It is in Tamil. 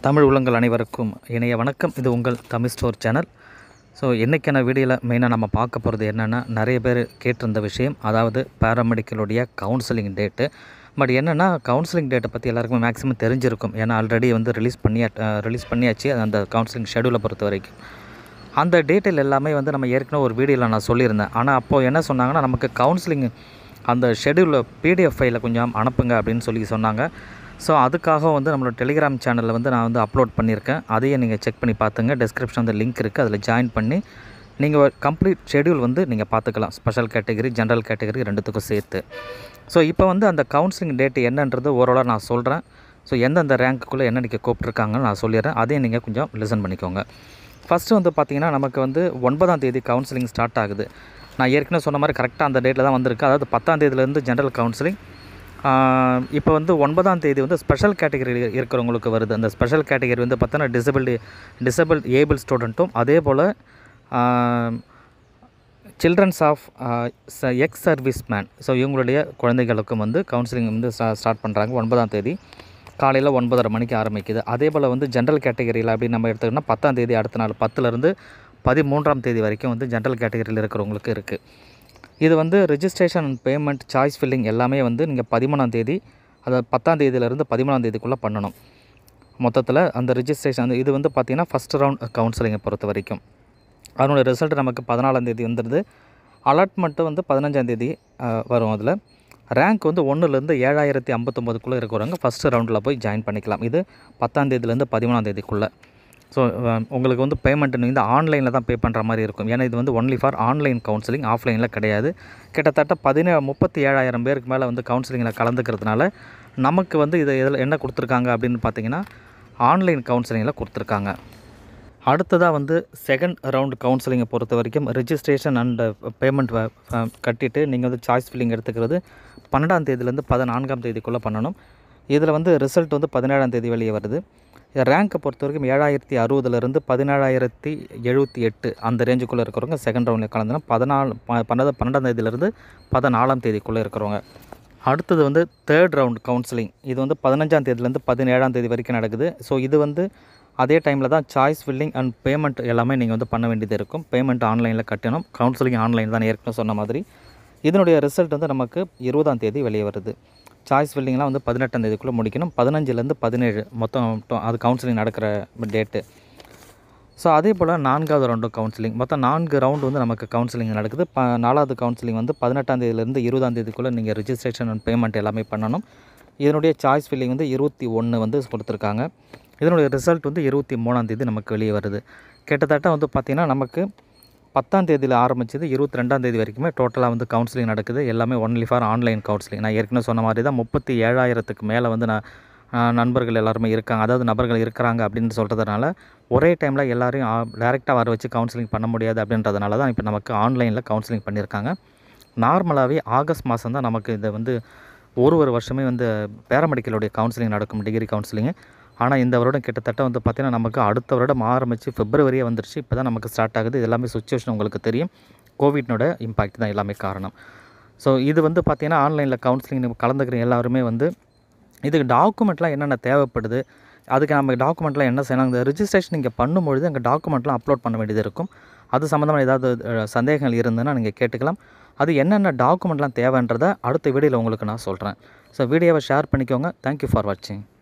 தமிழ் உள்ளங்கள் அனைவருக்கும் இணைய வணக்கம் இது உங்கள் தமிழ் ஸ்டோர் சேனல் ஸோ இன்றைக்கான வீடியோவில் மெயினாக நம்ம பார்க்க போகிறது என்னென்னா நிறைய பேர் கேட்டிருந்த விஷயம் அதாவது பேராமெடிக்கலுடைய கவுன்சிலிங் டேட்டு பட் என்னென்னா கவுன்சிலிங் டேட்டை பற்றி எல்லாருக்குமே மேக்ஸிமம் தெரிஞ்சிருக்கும் ஏன்னா ஆல்ரெடி வந்து ரிலீஸ் பண்ணியா ரிலீஸ் பண்ணியாச்சு அந்த கவுன்சிலிங் ஷெடியூலை பொறுத்த வரைக்கும் அந்த டீட்டெயில் எல்லாமே வந்து நம்ம ஏற்கனவே ஒரு வீடியோவில் நான் சொல்லியிருந்தேன் ஆனால் அப்போது என்ன சொன்னாங்கன்னா நமக்கு கவுன்சிலிங் அந்த ஷெடியூலில் பிடிஎஃப் ஃபைலை கொஞ்சம் அனுப்புங்க அப்படின்னு சொல்லி சொன்னாங்க ஸோ அதுக்காக வந்து நம்மளோட டெலிகிராம் சேனலில் வந்து நான் வந்து அப்லோட் பண்ணியிருக்கேன் அதையே நீங்கள் செக் பண்ணி பார்த்துங்க டெஸ்கிரிப்ஷன் அந்த லிங்க் இருக்குது அதில் ஜாயின் பண்ணி நீங்கள் கம்ப்ளீட் ஷெடியூல் வந்து நீங்கள் பார்த்துக்கலாம் ஸ்பெஷல் கேட்டகரி ஜென்ரல் கேட்டகரி ரெண்டுத்துக்கும் சேர்த்து ஸோ இப்போ வந்து அந்த கவுன்சிலிங் டேட் என்னன்றது ஓரளவு நான் சொல்கிறேன் ஸோ எந்தெந்த ரேங்க்குள்ளே என்ன நீங்கள் கூப்பிட்ருக்காங்கன்னு நான் சொல்லிடுறேன் அதையும் நீங்கள் கொஞ்சம் லிசன் பண்ணிக்கோங்க ஃபஸ்ட்டு வந்து பார்த்திங்கன்னா நமக்கு வந்து ஒன்பதாம் தேதி கவுன்சிலிங் ஸ்டார்ட் ஆகுது நான் ஏற்கனவே சொன்ன மாதிரி கரெக்டாக அந்த டேட்டில் தான் வந்திருக்கு அதாவது பத்தாம் தேதியிலேருந்து ஜென்ரல் கவுன்சிலிங் இப்போ வந்து ஒன்பதாம் தேதி வந்து ஸ்பெஷல் கேட்டகரி இருக்கிறவங்களுக்கு வருது அந்த ஸ்பெஷல் கேட்டகரி வந்து பார்த்தோன்னா டிசபிலிட்டி டிசபிள் ஏபிள் ஸ்டூடெண்ட்டும் அதே போல் childrens of ex service man so இவங்களுடைய குழந்தைகளுக்கும் வந்து கவுன்சிலிங் வந்து ஸ்டார்ட் பண்ணுறாங்க ஒன்பதாம் தேதி காலையில் ஒன்பதரை மணிக்கு ஆரம்பிக்குது அதே போல் வந்து ஜென்ரல் கேட்டகரியில் அப்படின்னு நம்ம எடுத்துக்கிட்டோம்னா பத்தாம் தேதி அடுத்த நாள் பத்துலேருந்து பதிமூன்றாம் தேதி வரைக்கும் வந்து ஜென்ரல் கேட்டகரியில் இருக்கிறவங்களுக்கு இருக்குது இது வந்து registration and payment choice filling எல்லாமே வந்து நீங்கள் பதிமூணாம் தேதி அதாவது பத்தாம் தேதியிலேருந்து பதிமூணாம் தேதிக்குள்ளே பண்ணணும் மொத்தத்தில் அந்த ரிஜிஸ்ட்ரேஷன் அந்த இது வந்து பார்த்திங்கன்னா ஃபஸ்ட் ரவுண்ட் கவுன்சிலிங்கை பொறுத்த வரைக்கும் அதனோட ரிசல்ட் நமக்கு பதினாலாம் தேதி வந்துடுது அலாட்மெண்ட்டு வந்து பதினஞ்சாம் தேதி வரும் அதில் ரேங்க் வந்து ஒன்றுலேருந்து ஏழாயிரத்தி ஐம்பத்தொம்போதுக்குள்ளே இருக்கிறவங்க ஃபஸ்ட்டு ரவுண்டில் போய் ஜாயின் பண்ணிக்கலாம் இது பத்தாம் தேதியிலேருந்து பதிமூணாம் தேதிக்குள்ளே ஸோ உங்களுக்கு வந்து பேமெண்ட் நீங்கள் ஆன்லைனில் தான் பே பண்ணுற மாதிரி இருக்கும் ஏன்னா இது வந்து ஒன்லி ஃபார் ஆன்லைன் கவுன்சிலிங் ஆஃப்லைனில் கிடையாது கிட்டத்தட்ட பதினே முப்பத்தி ஏழாயிரம் பேருக்கு மேலே வந்து கவுன்சிலிங்கில் கலந்துக்கிறதுனால நமக்கு வந்து இதை இதில் என்ன கொடுத்துருக்காங்க அப்படின்னு பார்த்தீங்கன்னா ஆன்லைன் கவுன்சிலிங்கில் கொடுத்துருக்காங்க அடுத்ததாக வந்து செகண்ட் ரவுண்ட் கவுன்சிலிங்கை பொறுத்த வரைக்கும் ரிஜிஸ்ட்ரேஷன் அண்ட் பேமெண்ட் கட்டிட்டு நீங்கள் வந்து சாய்ஸ் ஃபில்லிங் எடுத்துக்கிறது பன்னெண்டாம் தேதியிலேருந்து பதினான்காம் தேதிக்குள்ளே பண்ணணும் இதில் வந்து ரிசல்ட் வந்து பதினேழாம் தேதி வெளியே வருது ரேங்க்கை பொறுத்த வரைக்கும் ஏழாயிரத்தி அறுபதுலேருந்து பதினேழாயிரத்தி எழுபத்தி எட்டு அந்த ரேஞ்சுக்குள்ளே இருக்கிறவங்க செகண்ட் ரவுண்டில் கலந்துனா பதினாலு பன்னெண்டு பன்னெண்டாம் தேதியிலேருந்து பதினாலாம் தேதிக்குள்ளே இருக்கிறவங்க அடுத்தது வந்து தேர்ட் ரவுண்ட் கவுன்சிலிங் இது வந்து பதினஞ்சாம் தேதியிலேருந்து பதினேழாம் தேதி வரைக்கும் நடக்குது ஸோ இது வந்து அதே டைமில் தான் சாய்ஸ் ஃபில்லிங் அண்ட் பேமெண்ட் எல்லாமே நீங்கள் வந்து பண்ண வேண்டியது இருக்கும் பேமெண்ட் ஆன்லைனில் கட்டணும் கவுன்சிலிங் ஆன்லைன் தான் ஏற்கனவே சொன்ன மாதிரி இதனுடைய ரிசல்ட் வந்து நமக்கு இருபதாம் தேதி வெளியே வருது சாய்ஸ் ஃபில்லிங்லாம் வந்து பதினெட்டாம் தேதிக்குள்ளே முடிக்கணும் பதினஞ்சுலேருந்து பதினேழு மொத்தம் அது கவுன்சிலிங் நடக்கிற டேட்டு ஸோ அதே போல் நான்காவது ரவுண்டு கவுன்சிலிங் மொத்தம் நான்கு ரவுண்டு வந்து நமக்கு கவுன்சிலிங் நடக்குது ப நாலாவது கவுன்சிலிங் வந்து பதினெட்டாம் தேதியிலேருந்து இருபதாம் தேதிக்குள்ளே நீங்கள் ரிஜிஸ்ட்ரேஷன் அண்ட் பேமெண்ட் எல்லாமே பண்ணணும் இதனுடைய சாய்ஸ் ஃபில்லிங் வந்து இருபத்தி ஒன்று வந்து கொடுத்துருக்காங்க இதனுடைய ரிசல்ட் வந்து இருபத்தி மூணாம் தேதி நமக்கு வெளியே வருது கிட்டத்தட்ட வந்து பார்த்திங்கன்னா நமக்கு பத்தாம் தேதியில் ஆரம்பிச்சது இருபத்தி ரெண்டாம் தேதி வரைக்குமே டோட்டலாக வந்து கவுன்சிலிங் நடக்குது எல்லாமே ஒன்லி ஃபார் ஆன்லைன் கவுன்சிலிங் நான் ஏற்கனவே சொன்ன மாதிரி தான் முப்பத்தி ஏழாயிரத்துக்கு மேலே வந்து நான் நண்பர்கள் எல்லாருமே இருக்காங்க அதாவது நபர்கள் இருக்கிறாங்க அப்படின்னு சொல்கிறதுனால ஒரே டைமில் எல்லோரையும் டேரெக்டாக வர வச்சு கவுன்சிலிங் பண்ண முடியாது அப்படின்றதுனால தான் இப்போ நமக்கு ஆன்லைனில் கவுன்சிலிங் பண்ணியிருக்காங்க நார்மலாகவே ஆகஸ்ட் மாதம் தான் நமக்கு இதை வந்து ஒரு ஒரு வருஷமே வந்து பேராமெடிக்கலுடைய கவுன்சிலிங் நடக்கும் டிகிரி கவுன்சிலிங்கு ஆனால் இந்த வருடம் கிட்டத்தட்ட வந்து பார்த்திங்கன்னா நமக்கு அடுத்த வருடம் ஆரம்பித்து பிப்ரவரியே வந்துருச்சு இப்போ தான் நமக்கு ஸ்டார்ட் ஆகுது இது எல்லாமே சுச்சுவேஷன் உங்களுக்கு தெரியும் கோவிட்னோட இம்பாக்ட் தான் எல்லாமே காரணம் ஸோ இது வந்து பார்த்திங்கன்னா ஆன்லைனில் கவுன்சிலிங் நம்ம கலந்துக்கிற எல்லாருமே வந்து இதுக்கு டாக்குமெண்ட்லாம் என்னென்ன தேவைப்படுது அதுக்கு நம்ம டாக்குமெண்ட்லாம் என்ன செய்யணும் அந்த ரிஜிஸ்ட்ரேஷன் நீங்கள் பண்ணும்பொழுது அங்கே டாக்குமெண்ட்லாம் அப்லோட் பண்ண வேண்டியது இருக்கும் அது சம்மந்தமாக ஏதாவது சந்தேகங்கள் இருந்ததுன்னா நீங்கள் கேட்டுக்கலாம் அது என்னென்ன டாக்குமெண்ட்லாம் தேவைன்றதை அடுத்த வீடியோவில் உங்களுக்கு நான் சொல்கிறேன் ஸோ வீடியோவை ஷேர் பண்ணிக்கோங்க தேங்க்யூ ஃபார் வாட்சிங்